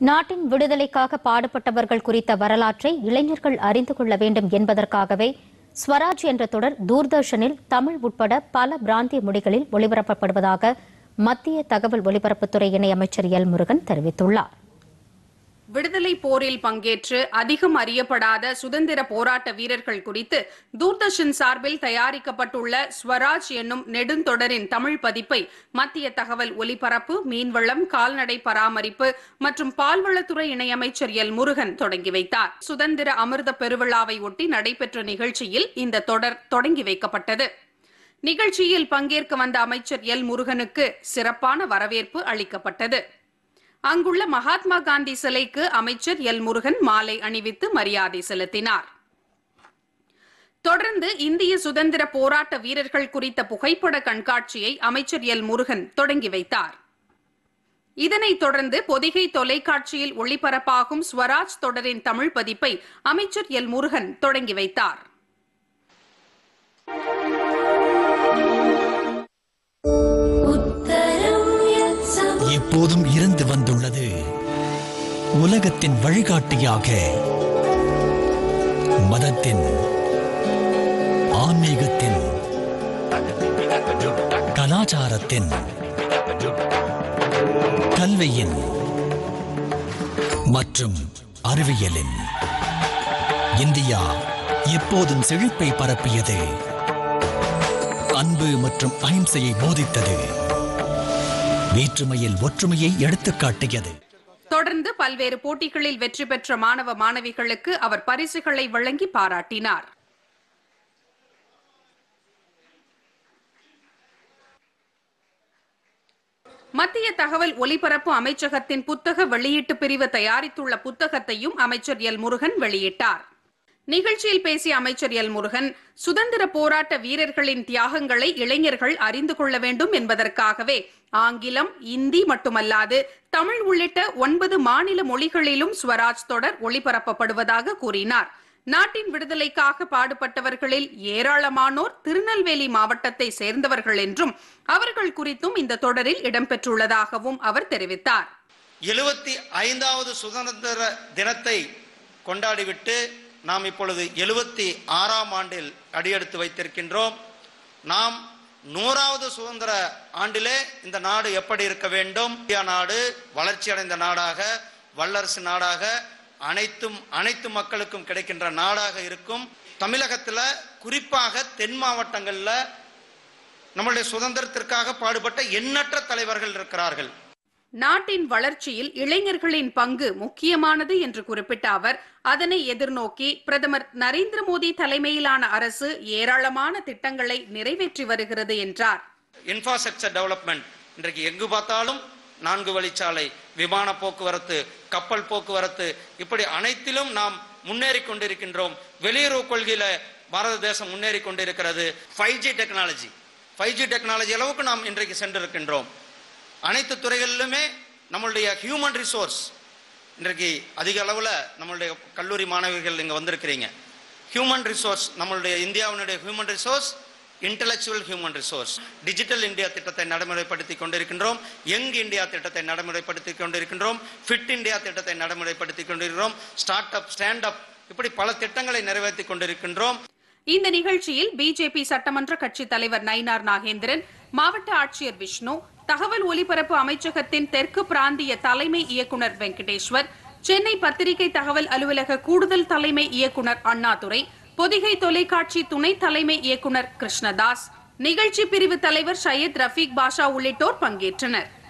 நாட்டின் விடுதலைக்காக பாடுபட்டவர்கள் குறித்த வரலாற்றை இளைஞர்கள் அறிந்து கொள்ள வேண்டும் என்பதற்காகவே ஸ்வராஜ் என்ற தொடர் தூர்தர்ஷனில் தமிழ் உட்பட பல பிராந்திய மொழிகளில் ஒளிபரப்பப்படுவதாக மத்திய தகவல் ஒலிபரப்புத்துறை இணையமைச்சர் எல் முருகன் தெரிவித்துள்ளார் விடுதலை போரில் பங்கேற்று அதிகம் அறியப்படாத சுதந்திர போராட்ட வீரர்கள் குறித்து தூர்தர்ஷன் சார்பில் தயாரிக்கப்பட்டுள்ள ஸ்வராஜ் என்னும் நெடுந்தொடரின் தமிழ் பதிப்பை மத்திய தகவல் ஒலிபரப்பு மீன்வளம் கால்நடை பராமரிப்பு மற்றும் பால்வளத்துறை இணையமைச்சர் எல் முருகன் தொடங்கி வைத்தார் சுதந்திர அமிர்த பெருவிழாவை ஒட்டி நடைபெற்ற நிகழ்ச்சியில் இந்த தொடர் தொடங்கி வைக்கப்பட்டது நிகழ்ச்சியில் பங்கேற்க வந்த அமைச்சர் எல் முருகனுக்கு சிறப்பான வரவேற்பு அளிக்கப்பட்டது அங்குள்ள மகாத்மா காந்தி சிலைக்கு அமைச்சர் எல் முருகன் மாலை அணிவித்து மரியாதை செலுத்தினார் தொடர்ந்து இந்திய சுதந்திர போராட்ட வீரர்கள் குறித்த புகைப்பட கண்காட்சியை அமைச்சர் எல் முருகன் தொடங்கி வைத்தார் இதனைத் தொடர்ந்து பொதிகை தொலைக்காட்சியில் ஒளிபரப்பாகும் ஸ்வராஜ் தொடரின் தமிழ் பதிப்பை அமைச்சர் எல் முருகன் தொடங்கி வைத்தார் எப்போதும் இருந்து வந்துள்ளது உலகத்தின் வழிகாட்டியாக மதத்தின் ஆன்மீகத்தின் கலாச்சாரத்தின் கல்வியின் மற்றும் அறிவியலின் இந்தியா எப்போதும் செழிப்பை பரப்பியது அன்பு மற்றும் அಹಿಂಸையை போதித்தது வேற்றுமையில் ஒற்றுமையை எடுத்துக் காட்டியது தொடர்ந்து பல்வேறு போட்டிகளில் வெற்றி பெற்ற மாணவ மாணவிகளுக்கு அவர் பரிசுகளை வழங்கி பாராட்டினார் மத்திய தகவல் ஒலிபரப்பு அமைச்சகத்தின் புத்தக வெளியீட்டு பிரிவு தயாரித்துள்ள புத்தகத்தையும் அமைச்சர் எல் முருகன் வெளியிட்டார் நிகழ்ச்சியில் பேசிய அமைச்சர் எல் முருகன் சுதந்திர போராட்ட வீரர்களின் தியாகங்களை இளைஞர்கள் அறிந்து கொள்ள வேண்டும் என்பதற்காகவே ஆங்கிலம் இந்தி மட்டுமல்லாது தமிழ் உள்ளிட்ட ஒன்பது மாநில மொழிகளிலும் ஸ்வராஜ் தொடர் ஒளிபரப்பப்படுவதாக கூறினார் நாட்டின் விடுதலைக்காக பாடுபட்டவர்களில் ஏராளமானோர் திருநெல்வேலி மாவட்டத்தை சேர்ந்தவர்கள் என்றும் அவர்கள் குறித்தும் இந்த தொடரில் இடம்பெற்றுள்ளதாகவும் அவர் தெரிவித்தார் எழுபத்தி ஐந்தாவது சுதந்திர தினத்தை கொண்டாடிவிட்டு நாம் இப்பொழுது எழுபத்தி ஆறாம் ஆண்டில் அடியெடுத்து வைத்திருக்கின்றோம் நாம் நூறாவது சுதந்திர ஆண்டிலே இந்த நாடு எப்படி இருக்க வேண்டும் இந்தியா நாடு வளர்ச்சி அடைந்த நாடாக வல்லரசு நாடாக அனைத்தும் அனைத்து மக்களுக்கும் கிடைக்கின்ற நாடாக இருக்கும் தமிழகத்துல குறிப்பாக தென் மாவட்டங்கள்ல நம்மளுடைய சுதந்திரத்திற்காக பாடுபட்ட எண்ணற்ற தலைவர்கள் இருக்கிறார்கள் நாட்டின் வளர்ச்சியில் இளைஞர்களின் பங்கு முக்கியமானது என்று குறிப்பிட்ட அவர் அதனை எதிர்நோக்கி பிரதமர் நரேந்திர மோடி தலைமையிலான அரசு ஏராளமான திட்டங்களை நிறைவேற்றி வருகிறது என்றார் இன்ஃப்ராஸ்ட்ரக்சர் டெவலப்மெண்ட் இன்றைக்கு எங்கு பார்த்தாலும் நான்கு வழிச்சாலை விமான போக்குவரத்து கப்பல் போக்குவரத்து இப்படி அனைத்திலும் நாம் முன்னேறி கொண்டிருக்கின்றோம் வெளியுறவு கொள்கையில பாரத தேசம் முன்னேறி கொண்டிருக்கிறது five G technology five G technology அளவுக்கு நாம் இன்றைக்கு சென்றிருக்கின்றோம் அனைத்து துறைகளிலுமே நம்மளுடைய ஹியூமன் ரிசோர்ஸ் இன்றைக்கு அதிக அளவில் நம்மளுடைய கல்லூரி மாணவிகள் இங்கே வந்திருக்கிறீங்க ஹியூமன் ரிசோர்ஸ் நம்மளுடைய இந்தியாவினுடைய human resource intellectual human resource digital India திட்டத்தை நடைமுறைப்படுத்தி கொண்டிருக்கின்றோம் யங் இந்தியா திட்டத்தை நடைமுறைப்படுத்தி கொண்டிருக்கின்றோம் ஃபிட் இந்தியா திட்டத்தை நடைமுறைப்படுத்தி கொண்டிருக்கிறோம் ஸ்டார்ட் அப் ஸ்டாண்ட் அப் இப்படி பல திட்டங்களை நிறைவேற்றி கொண்டிருக்கின்றோம் இந்த நிகழ்ச்சியில் பிஜேபி சட்டமன்ற கட்சித் தலைவர் நயினார் நாகேந்திரன் மாவட்ட ஆட்சியர் விஷ்ணு தகவல் ஒலிபரப்பு அமைச்சகத்தின் தெற்கு பிராந்திய தலைமை இயக்குனர் வெங்கடேஸ்வர் சென்னை பத்திரிகை தகவல் அலுவலக கூடுதல் தலைமை இயக்குனர் அண்ணாதுரை பொதிகை தொலைக்காட்சி துணை தலைமை இயக்குனர் கிருஷ்ணதாஸ் நிகழ்ச்சி பிரிவு தலைவர் சையத் ரஃபீக் பாஷா உள்ளிட்டோர் பங்கேற்றனர்